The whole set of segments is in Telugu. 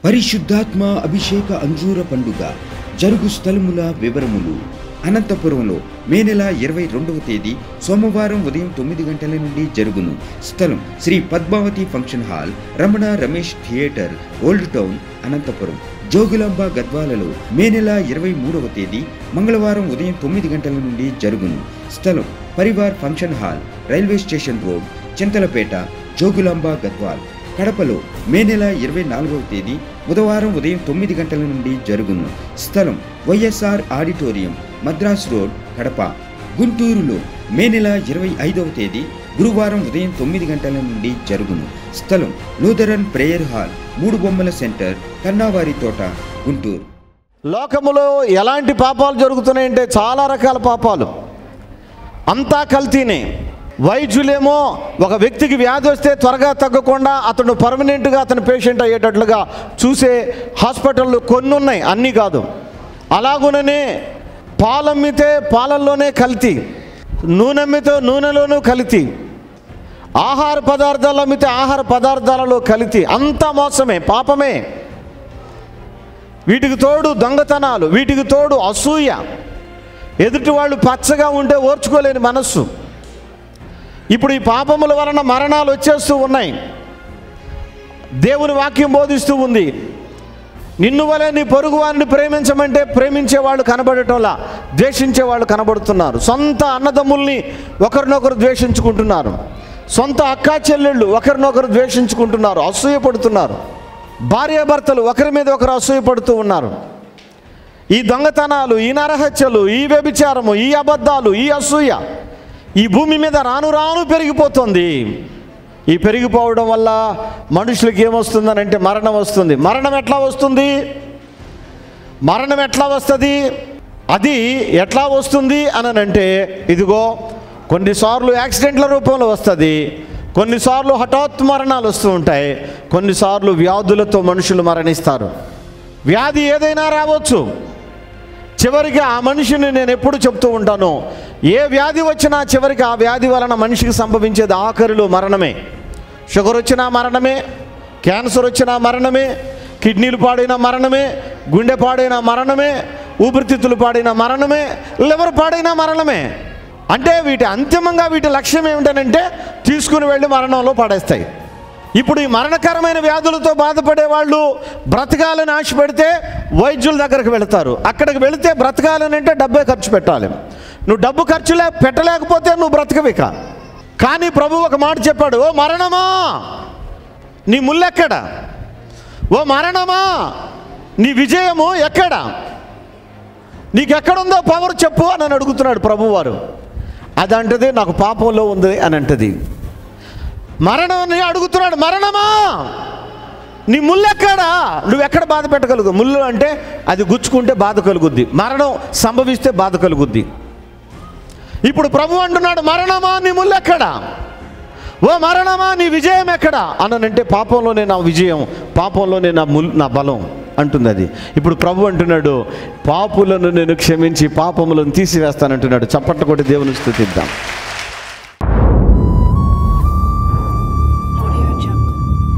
పరిశుద్ధాత్మ అభిషేక అంజూర పండుగ జరుగు స్థలముల వివరములు అనంతపురంలో మే నెల ఇరవై రెండవ తేదీ సోమవారం ఉదయం తొమ్మిది గంటల నుండి జరుగును స్థలం Shri Padmavati function hall Ramana Ramesh theatre old town Anantapuram Jogulamba గద్వాలలో మే నెల ఇరవై మూడవ తేదీ మంగళవారం ఉదయం తొమ్మిది గంటల నుండి జరుగును స్థలం Parivar function hall railway station road Chintalapeta Jogulamba Gadwal కడపలో మే నెల ఇరవై నాలుగవ తేదీ బుధవారం ఉదయం తొమ్మిది గంటల నుండి జరుగును స్థలం YSR auditorium Madras road Kadapa గుంటూరులో మే నెల ఇరవై ఐదవ తేదీ గురువారం ఉదయం తొమ్మిది గంటల నుండి జరుగును స్థలం లూథరన్ ప్రేయర్ హాల్ మూడు బొమ్మల సెంటర్ కన్నావారి తోట గుంటూరు లోకములో ఎలాంటి పాపాలు జరుగుతున్నాయంటే చాలా రకాల పాపాలు అంతా కల్తీనే వైద్యులేమో ఒక వ్యక్తికి వ్యాధి వస్తే త్వరగా తగ్గకుండా అతను పర్మనెంట్గా అతను పేషెంట్ అయ్యేటట్లుగా చూసే హాస్పిటళ్ళు కొన్ని ఉన్నాయి అన్నీ కాదు అలాగుననే పాలమ్మితే పాలల్లోనే కల్తీ నూనె అమ్మితే నూనెలోనూ కల్తీ ఆహార పదార్థాలు అమ్మితే ఆహార పదార్థాలలో కల్తీ అంతా మోసమే పాపమే వీటికి తోడు దొంగతనాలు వీటికి తోడు అసూయ ఎదుటి వాళ్ళు పచ్చగా ఉంటే ఓర్చుకోలేని మనస్సు ఇప్పుడు ఈ పాపముల వలన మరణాలు వచ్చేస్తూ ఉన్నాయి దేవుని వాక్యం బోధిస్తూ ఉంది నిన్ను వలె నీ పొరుగు వారిని ప్రేమించమంటే ప్రేమించే వాళ్ళు కనబడటంలా ద్వేషించే వాళ్ళు కనబడుతున్నారు సొంత అన్నదమ్ముల్ని ఒకరినొకరు ద్వేషించుకుంటున్నారు సొంత అక్కా చెల్లెళ్ళు ఒకరినొకరు ద్వేషించుకుంటున్నారు అసూయపడుతున్నారు భార్యాభర్తలు ఒకరి మీద ఒకరు అసూయపడుతూ ఉన్నారు ఈ దొంగతనాలు ఈ నరహత్యలు ఈ వ్యభిచారము ఈ అబద్ధాలు ఈ అసూయ ఈ భూమి మీద రాను రాను పెరిగిపోతుంది ఈ పెరిగిపోవడం వల్ల మనుషులకి ఏమొస్తుందనంటే మరణం వస్తుంది మరణం ఎట్లా వస్తుంది మరణం ఎట్లా వస్తుంది అది ఎట్లా వస్తుంది అని అంటే ఇదిగో కొన్నిసార్లు యాక్సిడెంట్ల రూపంలో వస్తుంది కొన్నిసార్లు హఠాత్ మరణాలు వస్తూ ఉంటాయి కొన్నిసార్లు వ్యాధులతో మనుషులు మరణిస్తారు వ్యాధి ఏదైనా రావచ్చు చివరికి ఆ మనిషిని నేను ఎప్పుడు చెప్తూ ఉంటాను ఏ వ్యాధి వచ్చినా చివరికి ఆ వ్యాధి వలన మనిషికి సంభవించేది ఆఖరిలో మరణమే షుగర్ వచ్చినా మరణమే క్యాన్సర్ వచ్చినా మరణమే కిడ్నీలు పాడైన మరణమే గుండె పాడైన మరణమే ఊపిరితిత్తులు పాడైన మరణమే లివర్ పాడైన మరణమే అంటే వీటి అంతిమంగా వీటి లక్ష్యం ఏమిటనంటే తీసుకుని వెళ్ళి మరణంలో పడేస్తాయి ఇప్పుడు ఈ మరణకరమైన వ్యాధులతో బాధపడే వాళ్ళు బ్రతకాలని ఆశపెడితే వైద్యుల దగ్గరకు వెళతారు అక్కడికి వెళితే బ్రతకాలని అంటే డబ్బే ఖర్చు పెట్టాలి నువ్వు డబ్బు ఖర్చు లే పెట్టలేకపోతే నువ్వు బ్రతకవిక కానీ ప్రభు ఒక మాట చెప్పాడు ఓ మరణమా నీ ముల్లెక్కడ ఓ మరణమా నీ విజయము ఎక్కడ నీకెక్కడుందో పవర్ చెప్పు అని అడుగుతున్నాడు ప్రభువారు అది అంటది నాకు పాపంలో ఉంది అని అంటది మరణం అడుగుతున్నాడు మరణమా నీ ముళ్ళు ఎక్కడా నువ్వు ఎక్కడ బాధ పెట్టగలుగు ముళ్ళు అంటే అది గుచ్చుకుంటే బాధ కలుగుద్ది మరణం సంభవిస్తే బాధ కలుగుద్ది ఇప్పుడు ప్రభు అంటున్నాడు మరణమా నీ ముళ్ళు ఎక్కడా ఓ మరణమా నీ విజయం ఎక్కడా అనంటే పాపంలోనే నా విజయం పాపంలోనే నా ముల్ నా బలం అంటుంది అది ఇప్పుడు ప్రభు అంటున్నాడు పాపులను నేను క్షమించి పాపములను తీసివేస్తానంటున్నాడు చప్పట్ల కొట్టి దేవుని స్థుతిద్దాం Audio Jungle.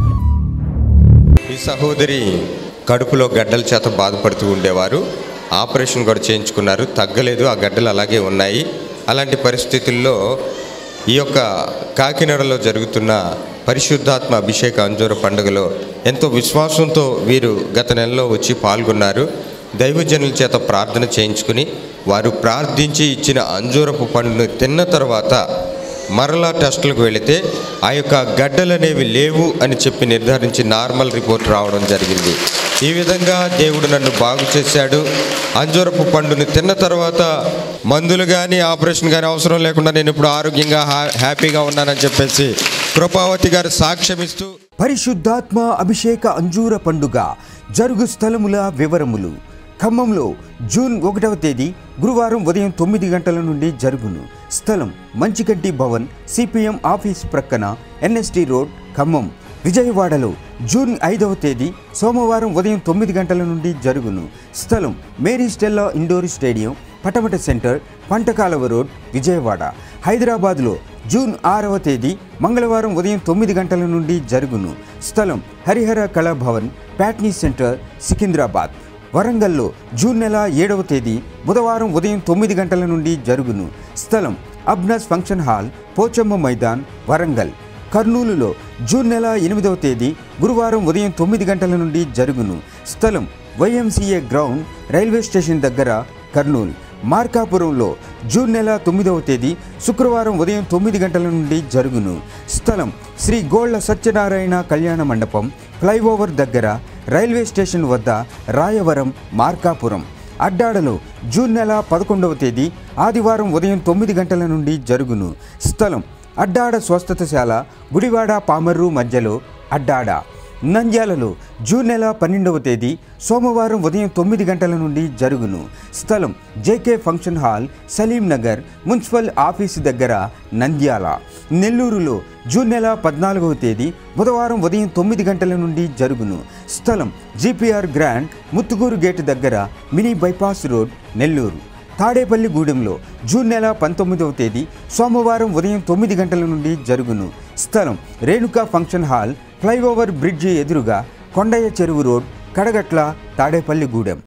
ఈ సహోదరి కడుపులో గడ్డల చేత బాధపడుతూ ఉండేవారు ఆపరేషన్ కూడా చేయించుకున్నారు తగ్గలేదు ఆ గడ్డలు అలాగే ఉన్నాయి అలాంటి పరిస్థితుల్లో ఈ యొక్క కాకినాడలో జరుగుతున్న పరిశుద్ధాత్మ అభిషేక అంజూర పండుగలో ఎంతో విశ్వాసంతో వీరు గత నెలలో వచ్చి పాల్గొన్నారు దైవజనుల చేత ప్రార్థన చేయించుకుని వారు ప్రార్థించి ఇచ్చిన అంజూరపు పండును తిన్న తర్వాత మరలా టెస్టులకు వెళితే ఆ యొక్క గడ్డలు అనేవి లేవు అని చెప్పి నిర్ధారించి నార్మల్ రిపోర్ట్ రావడం జరిగింది ఈ విధంగా దేవుడు నన్ను బాగు చేశాడు అంజూరపు పండుని తిన్న తర్వాత మందులు కానీ ఆపరేషన్ కానీ అవసరం లేకుండా నేను ఇప్పుడు ఆరోగ్యంగా హా- హ్యాపీగా ఉన్నానని చెప్పేసి కృపావతి గారు సాక్ష్యమిస్తూ పరిశుద్ధాత్మ అభిషేక అంజూర పండుగ జరుగు స్థలముల వివరములు ఖమ్మంలో జూన్ ఒకటవ తేదీ గురువారం ఉదయం తొమ్మిది గంటల నుండి జరుగును స్థలం మంచిగంటి భవన్ సిపిఎం ఆఫీస్ ప్రక్కన ఎన్ఎస్టి రోడ్ ఖమ్మం విజయవాడలో జూన్ ఐదవ తేదీ సోమవారం ఉదయం తొమ్మిది గంటల నుండి జరుగును స్థలం Mary Stella indoor stadium Patamata centre Pantakalava road Vijayawada హైదరాబాద్లో జూన్ ఆరవ తేదీ మంగళవారం ఉదయం తొమ్మిది గంటల నుండి జరుగును స్థలం హరిహర కళాభవన్ ప్యాట్నీ సెంటర్ సికింద్రాబాద్ వరంగల్లో జూన్ నెల ఏడవ తేదీ బుధవారం ఉదయం తొమ్మిది గంటల నుండి జరుగును స్థలం అబ్నస్ ఫంక్షన్ హాల్ పోచమ్మ మైదాన్ వరంగల్ కర్నూలులో జూన్ నెల ఎనిమిదవ తేదీ గురువారం ఉదయం తొమ్మిది గంటల నుండి జరుగును స్థలం వైఎంసీఏ గ్రౌండ్ రైల్వే స్టేషన్ దగ్గర కర్నూలు మార్కాపురంలో జూన్ నెల తొమ్మిదవ తేదీ శుక్రవారం ఉదయం తొమ్మిది గంటల నుండి జరుగును స్థలం శ్రీ గోళ్ల సత్యనారాయణ కళ్యాణ మండపం ఫ్లైఓవర్ దగ్గర రైల్వే స్టేషన్ వద్ద రాయవరం మార్కాపురం అడ్డాడలో జూన్ నెల పదకొండవ తేదీ ఆదివారం ఉదయం తొమ్మిది గంటల నుండి జరుగును స్థలం అడ్డాడ స్వస్థతశాల గుడివాడ పామర్రు మధ్యలో అడ్డాడ నంద్యాలలో జూన్ నెల పన్నెండవ తేదీ సోమవారం ఉదయం తొమ్మిది గంటల నుండి జరుగును స్థలం JK function hall Salim Nagar municipal office దగ్గర నంద్యాల నెల్లూరులో జూన్ నెల పద్నాలుగవ తేదీ బుధవారం ఉదయం తొమ్మిది గంటల నుండి జరుగును స్థలం జీపీఆర్ గ్రాండ్ ముత్తుగూరు గేటు దగ్గర మినీ బైపాస్ రోడ్ నెల్లూరు తాడేపల్లిగూడెంలో జూన్ నెల పంతొమ్మిదవ తేదీ సోమవారం ఉదయం తొమ్మిది గంటల నుండి జరుగును స్థలం Renuka function hall flyover bridge ఎదురుగా కొండయ్య చెరువు రోడ్ కడగట్ల తాడేపల్లిగూడెం